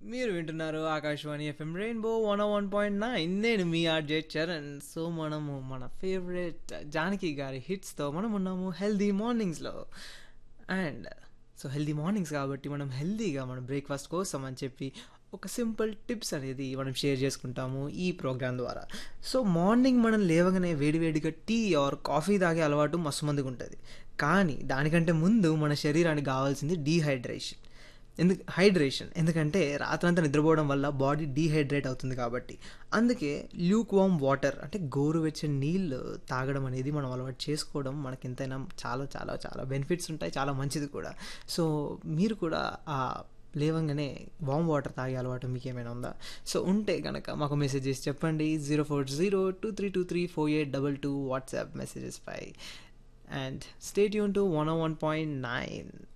మీరు వింటున్నారు Akashvani FM rainbow one one point nine నేను మీ ఆర్జే చరణ్ సో మనము మన ఫేవరెట్ జానకి గారి హిట్స్తో మనం ఉన్నాము హెల్దీ మార్నింగ్స్లో అండ్ సో హెల్దీ మార్నింగ్స్ కాబట్టి మనం హెల్దీగా మనం బ్రేక్ఫాస్ట్ కోసం అని చెప్పి ఒక సింపుల్ టిప్స్ అనేది మనం షేర్ చేసుకుంటాము ఈ ప్రోగ్రామ్ ద్వారా సో మార్నింగ్ మనం లేవగానే వేడివేడిగా టీ ఆర్ కాఫీ తాగే అలవాటు మస్తు మందికి ఉంటుంది కానీ దానికంటే ముందు మన శరీరానికి కావాల్సింది డీహైడ్రేషన్ ఎందుకు హైడ్రేషన్ ఎందుకంటే రాత్రంతా నిద్రపోవడం వల్ల బాడీ డీహైడ్రేట్ అవుతుంది కాబట్టి అందుకే ల్యూక్ వామ్ వాటర్ అంటే గోరువెచ్చని నీళ్ళు తాగడం అనేది మనం అలవాటు చేసుకోవడం మనకి ఎంతైనా చాలా చాలా చాలా బెనిఫిట్స్ ఉంటాయి చాలా మంచిది కూడా సో మీరు కూడా ఆ లేవంగానే వామ్ వాటర్ తాగే అలవాటు మీకు ఏమైనా ఉందా సో ఉంటే కనుక మాకు మెసేజ్ చేసి చెప్పండి zero four zero two three two three four eight double two WhatsApp messages పై అండ్ స్టేట్ యూన్ to one one point nine